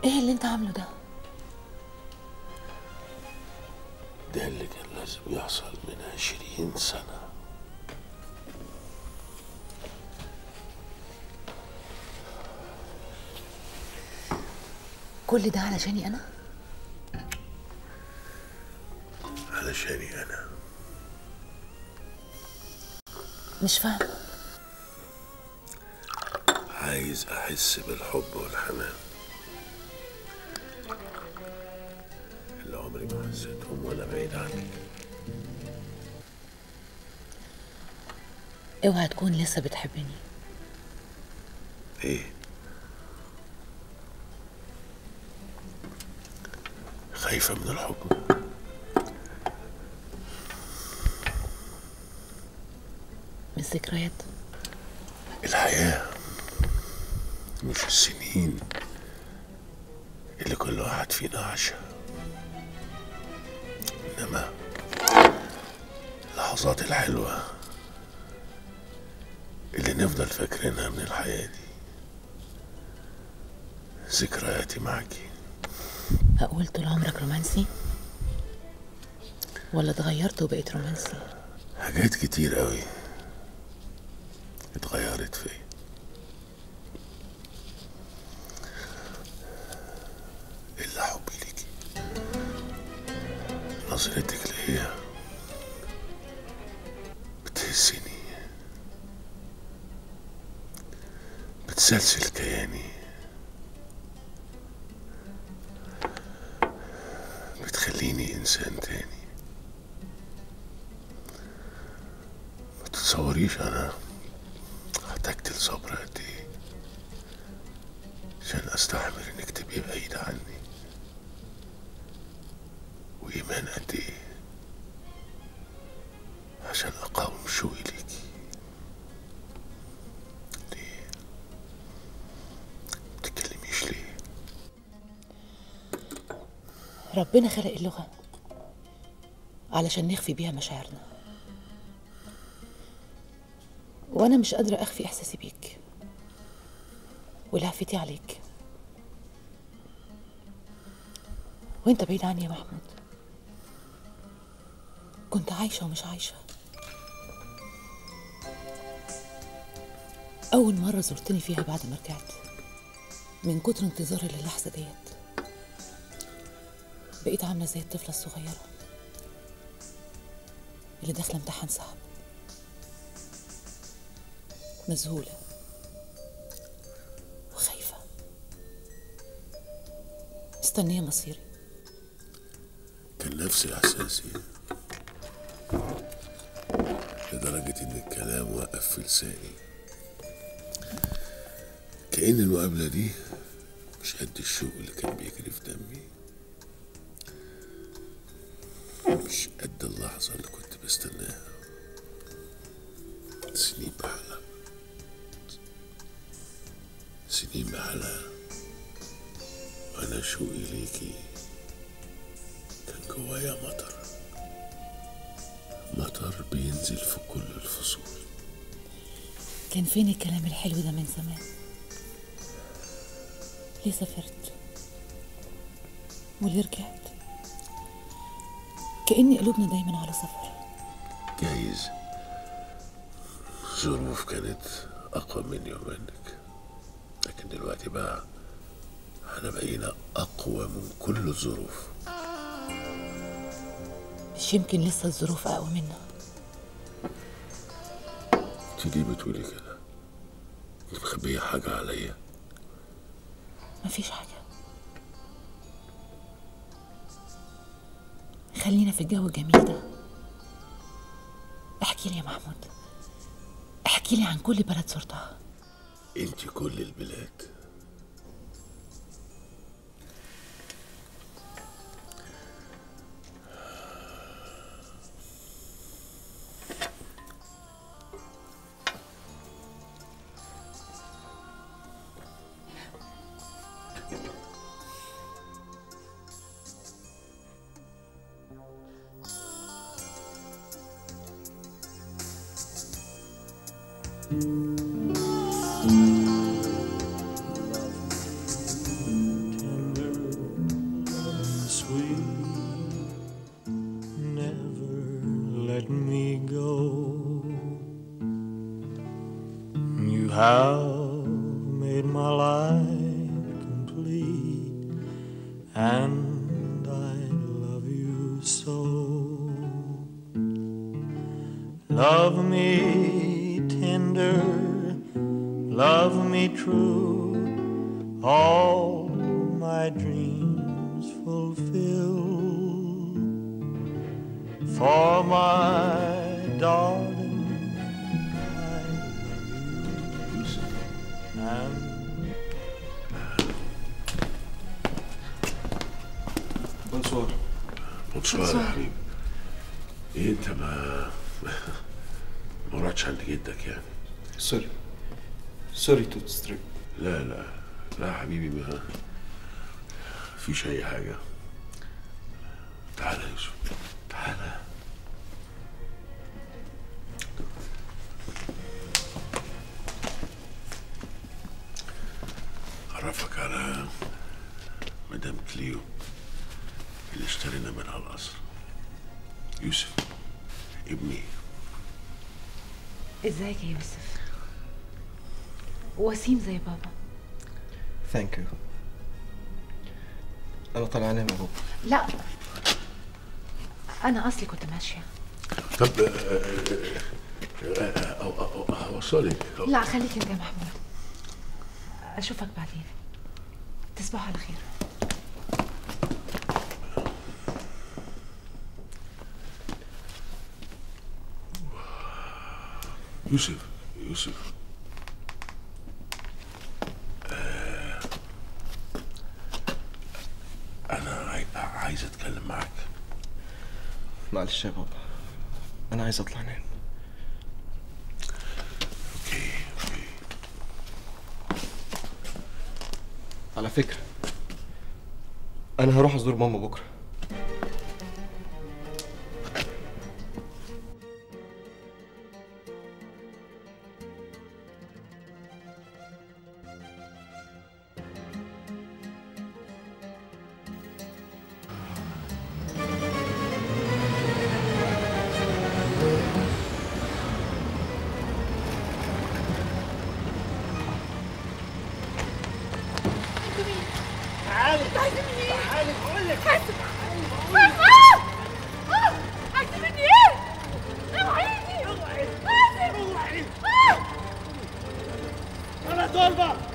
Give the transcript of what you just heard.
ايه اللي انت عامله ده ده اللي كان لازم يحصل من عشرين سنة كل ده علشاني انا علشاني أنا مش فاهم عايز أحس بالحب والحنان اللي عمري ما حسيتهم وأنا بعيد عنك اوعى تكون لسه بتحبني إيه خايفة من الحب من الذكريات الحياة مش السنين اللي كل واحد فينا عاشها إنما اللحظات الحلوة اللي نفضل فاكرينها من الحياة دي ذكرياتي معاكي هقول طول عمرك رومانسي ولا اتغيرت وبقيت رومانسي حاجات كتير قوي اتغيرت فيا إلا حبي ليكي نظرتك ليا بتهزني بتسلسل كياني بتخليني إنسان تاني ما تتصوريش أنا احتجت لصبر قد إيه عشان أستحمل إنك تبقي بعيدة عني وإيمان قد إيه عشان أقاوم شوقي ليكي ليه متكلميش ليه ربنا خلق اللغة علشان نخفي بيها مشاعرنا وأنا مش قادرة أخفي إحساسي بيك ولهفتي عليك وانت بعيد عني يا محمود كنت عايشة ومش عايشة أول مرة زرتني فيها بعد ما رجعت من كتر انتظاري للحظة ديت بقيت عاملة زي الطفلة الصغيرة اللي داخلة امتحان صعب مذهولة وخايفة مستنية مصيري كان نفس إحساسي لدرجة إن الكلام وقف في لساني كأن المقابلة دي مش قد الشوق اللي كان بيجري في دمي مش قد اللحظة اللي كنت بستناها سنين بحالها سنين بحالها وأنا شوقي ليكي كان جوايا مطر مطر بينزل في كل الفصول كان فين الكلام الحلو ده من زمان ليه سافرت وليه رجعت كأن قلوبنا دايما على سفر جايز الظروف كانت أقوى مني ومنك لكن دلوقتي بقى احنا بقينا أقوى من كل الظروف مش يمكن لسه الظروف أقوى منا انت ليه بتقولي كده؟ انت مخبية حاجة عليا مفيش حاجة خلينا في الجو الجميل ده احكي لي يا محمود احكي لي عن كل بلد زرتها انت كل البلاد made my life complete, and I love you so. Love me tender, love me true, all my dreams fulfill. For my darling, I love you and بونسوار بونسوار يا حبيبي ايه انت ما ما رحتش عند جدك يعني سوري سوري تو ستريك لا لا لا يا حبيبي ما فيش اي حاجه تعالى يا يوسف تعالى اعرفك على مدام كليو اللي اشترينا منها القصر يوسف ابني ازيك يا يوسف وسيم زي بابا ثانك يو انا طالع انام يا بابا لا انا اصلي كنت ماشيه طب آه، آه، آه، آه، آه، اوصلك لا خليك انت يا محمود اشوفك بعدين تصبحوا على خير يوسف يوسف آه، انا عاي- عايز اتكلم معاك معلش يا بابا انا عايز اطلع انام اوكي اوكي على فكره انا هروح ازور ماما بكره عايزة مني ايه؟ اوعيني اوعي اوعي انا طالبه